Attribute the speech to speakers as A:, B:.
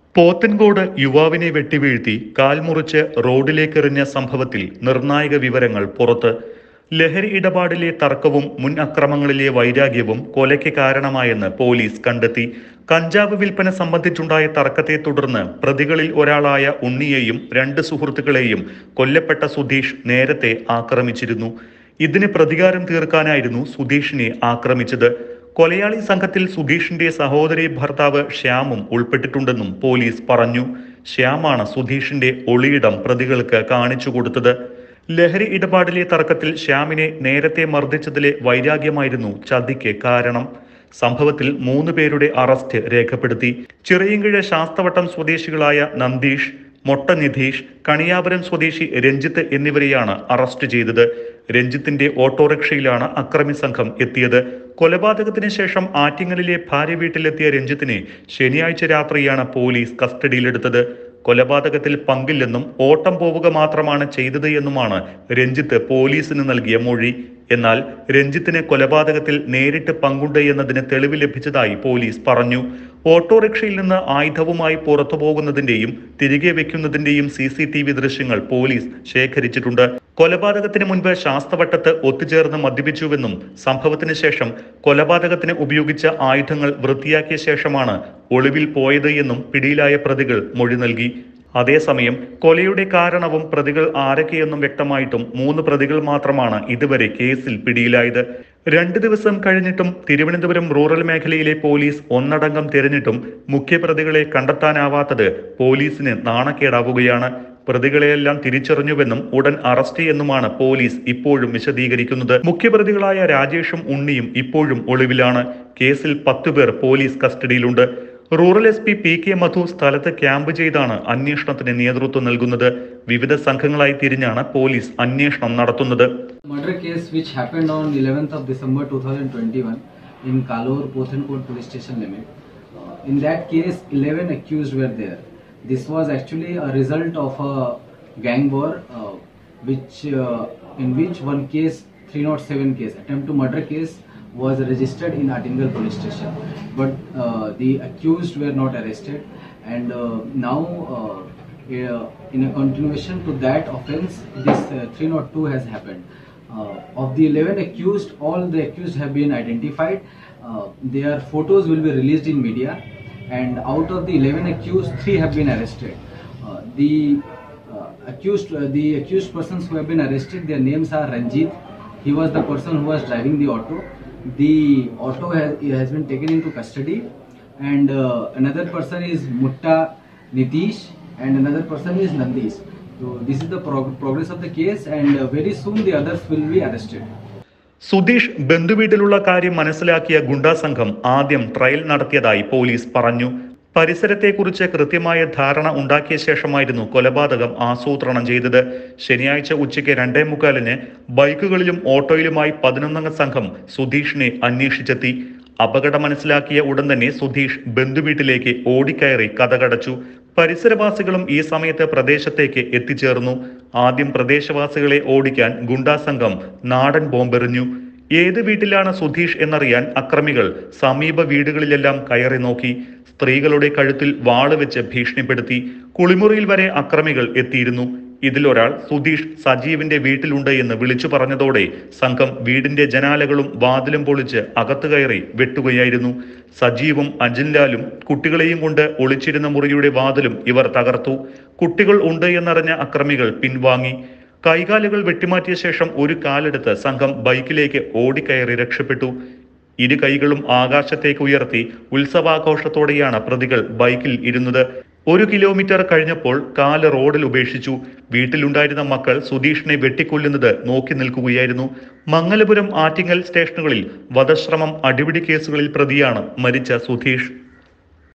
A: പോത്തൻകോട് യുവാവിനെ വെട്ടിവീഴ്ത്തി കാൽമുറിച്ച് റോഡിലേക്കെറിഞ്ഞ സംഭവത്തിൽ നിർണായക വിവരങ്ങൾ പുറത്ത് ലഹരി ഇടപാടിലെ തർക്കവും മുൻ അക്രമങ്ങളിലെ വൈരാഗ്യവും കൊലയ്ക്ക് കാരണമായെന്ന് പോലീസ് കണ്ടെത്തി കഞ്ചാവ് വിൽപ്പന സംബന്ധിച്ചുണ്ടായ തർക്കത്തെ തുടർന്ന് പ്രതികളിൽ ഒരാളായ ഉണ്ണിയെയും രണ്ട് സുഹൃത്തുക്കളെയും കൊല്ലപ്പെട്ട സുധീഷ് നേരത്തെ ആക്രമിച്ചിരുന്നു ഇതിന് പ്രതികാരം തീർക്കാനായിരുന്നു സുധീഷിനെ ആക്രമിച്ചത് കൊലയാളി സംഘത്തിൽ സുധീഷിന്റെ സഹോദരി ഭർത്താവ് ശ്യാമും ഉൾപ്പെട്ടിട്ടുണ്ടെന്നും പോലീസ് പറഞ്ഞു ശ്യാമാണ് സുധീഷിന്റെ ഒളിയിടം പ്രതികൾക്ക് കാണിച്ചു കൊടുത്തത് ലഹരി ഇടപാടിലെ തർക്കത്തിൽ ശ്യാമിനെ നേരത്തെ മർദ്ദിച്ചതിലെ വൈരാഗ്യമായിരുന്നു ചതിക്ക് കാരണം സംഭവത്തിൽ മൂന്ന് പേരുടെ അറസ്റ്റ് രേഖപ്പെടുത്തി ചിറയിൻകിഴ ശാസ്തവട്ടം സ്വദേശികളായ നന്ദീഷ് മൊട്ട നിധീഷ് കണിയാപുരം സ്വദേശി രഞ്ജിത്ത് എന്നിവരെയാണ് അറസ്റ്റ് ചെയ്തത് രഞ്ജിത്തിന്റെ ഓട്ടോറിക്ഷയിലാണ് അക്രമി സംഘം എത്തിയത് കൊലപാതകത്തിന് ശേഷം ആറ്റിങ്ങലിലെ ഭാര്യ വീട്ടിലെത്തിയ രഞ്ജിത്തിനെ ശനിയാഴ്ച രാത്രിയാണ് പോലീസ് കസ്റ്റഡിയിലെടുത്തത് കൊലപാതകത്തിൽ പങ്കില്ലെന്നും ഓട്ടം പോവുക മാത്രമാണ് ചെയ്തത് എന്നുമാണ് രഞ്ജിത്ത് പോലീസിന് നൽകിയ മൊഴി എന്നാൽ രഞ്ജിത്തിന് കൊലപാതകത്തിൽ നേരിട്ട് പങ്കുണ്ട് എന്നതിന് തെളിവ് ലഭിച്ചതായി പോലീസ് പറഞ്ഞു ഓട്ടോറിക്ഷയിൽ നിന്ന് ആയുധവുമായി പുറത്തു പോകുന്നതിന്റെയും തിരികെ വെക്കുന്നതിന്റെയും സി സി ടി വി ദൃശ്യങ്ങൾ പോലീസ് ശേഖരിച്ചിട്ടുണ്ട് കൊലപാതകത്തിന് മുൻപ് ശാസ്തവട്ടത്ത് ഒത്തുചേർന്ന് മദ്യപിച്ചുവെന്നും സംഭവത്തിന് ശേഷം കൊലപാതകത്തിന് ഉപയോഗിച്ച ആയുധങ്ങൾ വൃത്തിയാക്കിയ ശേഷമാണ് ഒളിവിൽ പോയത് എന്നും പിടിയിലായ പ്രതികൾ മൊഴി നൽകി അതേസമയം കൊലയുടെ കാരണവും പ്രതികൾ ആരൊക്കെയെന്നും വ്യക്തമായിട്ടും മൂന്ന് പ്രതികൾ മാത്രമാണ് ഇതുവരെ കേസിൽ പിടിയിലായത് രണ്ട് ദിവസം കഴിഞ്ഞിട്ടും തിരുവനന്തപുരം റൂറൽ മേഖലയിലെ പോലീസ് ഒന്നടങ്കം തിരഞ്ഞിട്ടും മുഖ്യപ്രതികളെ കണ്ടെത്താനാവാത്തത് പോലീസിന് നാണക്കേടാവുകയാണ് പ്രതികളെയെല്ലാം തിരിച്ചറിഞ്ഞുവെന്നും ഉടൻ അറസ്റ്റ് എന്നുമാണ് പോലീസ് ഇപ്പോഴും വിശദീകരിക്കുന്നത് മുഖ്യപ്രതികളായ രാജേഷും ഉണ്ണിയും ഇപ്പോഴും ഒളിവിലാണ് കേസിൽ പത്തുപേർ പോലീസ് കസ്റ്റഡിയിലുണ്ട് rural S P P K Madhu സ്ഥലത്ത് ക്യാമ്പ് ചെയ്താണ് അന്വേഷണത്തിന് നേതൃത്വം നൽകുന്നത് വിവിധ സംഘങ്ങളായി തിരിഞ്ഞാണ് പോലീസ് അന്വേഷണം നടത്തുന്നത്
B: murder case which happened on 11th of December 2021 in Kalur Pothankot police station limit. Uh, in that case, 11 accused were there. This was actually a result of a gang war, uh, which uh, in which one case, 307 case, attempt to murder case, was registered in Attingal police station. But uh, the accused were not arrested, and uh, now. Uh, uh, in a continuation to that offense, this uh, 302 has happened. Uh, of the 11 accused, all the accused have been identified. Uh, their photos will be released in media, and out of the 11 accused, three have been arrested. Uh, the uh, accused, uh, the accused persons who have been arrested, their names are Ranjit. He was the person who was driving the auto. The auto has, has been taken into custody, and uh, another person is Mutta Nitish, and another person is Nandish. So this is the prog- progress of the case, and uh, very soon the others will be arrested.
A: Sudheesh ബന്ധുവീട്ടിലുള്ള കാര്യം മനസ്സിലാക്കിയ ഗുണ്ടാ സംഘം ആദ്യം trial നടത്തിയതായി police പറഞ്ഞു പരിസരത്തെക്കുറിച്ച് കൃത്യമായ ധാരണ ഉണ്ടാക്കിയ ശേഷമായിരുന്നു കൊലപാതകം ആസൂത്രണം ചെയ്തത് ശനിയാഴ്ച ഉച്ചയ്ക്ക് രണ്ടേ മുക്കാലിന് ബൈക്കുകളിലും ഓട്ടോയിലുമായി പതിനൊന്നംഗ സംഘം സുധീഷിനെ അന്വേഷിച്ചെത്തി അപകടം മനസ്സിലാക്കിയ ഉടൻ തന്നെ സുധീഷ് ബന്ധുവീട്ടിലേക്ക് ഓടിക്കയറി കഥകടച്ചു പരിസരവാസികളും ഈ സമയത്ത് പ്രദേശത്തേക്ക് എത്തിച്ചേർന്നു ആദ്യം പ്രദേശവാസികളെ ഓടിക്കാൻ ഗുണ്ടാ സംഘം നാടൻ ബോംബെറിഞ്ഞു ഏത് വീട്ടിലാണ് സുധീഷ് എന്നറിയാൻ അക്രമികൾ സമീപ വീടുകളിലെല്ലാം കയറി നോക്കി സ്ത്രീകളുടെ കഴുത്തിൽ വാള് വെച്ച് ഭീഷണിപ്പെടുത്തി കുളിമുറിയിൽ വരെ അക്രമികൾ എത്തിയിരുന്നു ഇതിലൊരാൾ സുധീഷ് സജീവിന്റെ വീട്ടിലുണ്ട് എന്ന് വിളിച്ചു പറഞ്ഞതോടെ സംഘം വീടിന്റെ ജനാലകളും വാതിലും പൊളിച്ച് അകത്തു കയറി വെട്ടുകയായിരുന്നു സജീവും അജിൻലാലും കുട്ടികളെയും കൊണ്ട് ഒളിച്ചിരുന്ന മുറിയുടെ വാതിലും ഇവർ തകർത്തു കുട്ടികൾ ഉണ്ട് എന്നറിഞ്ഞ അക്രമികൾ പിൻവാങ്ങി കൈകാലുകൾ വെട്ടിമാറ്റിയ ശേഷം ഒരു കാലെടുത്ത് സംഘം ബൈക്കിലേക്ക് ഓടിക്കയറി രക്ഷപ്പെട്ടു ഇരു കൈകളും ആകാശത്തേക്ക് ഉയർത്തി ഉത്സവാഘോഷത്തോടെയാണ് പ്രതികൾ ബൈക്കിൽ ഇരുന്നത് ഒരു കിലോമീറ്റർ കഴിഞ്ഞപ്പോൾ കാല് റോഡിൽ ഉപേക്ഷിച്ചു വീട്ടിലുണ്ടായിരുന്ന മക്കൾ സുധീഷിനെ വെട്ടിക്കൊല്ലുന്നത് നോക്കി നിൽക്കുകയായിരുന്നു മംഗലപുരം ആറ്റിങ്ങൽ സ്റ്റേഷനുകളിൽ വധശ്രമം അടിപിടി കേസുകളിൽ പ്രതിയാണ് മരിച്ച സുധീഷ്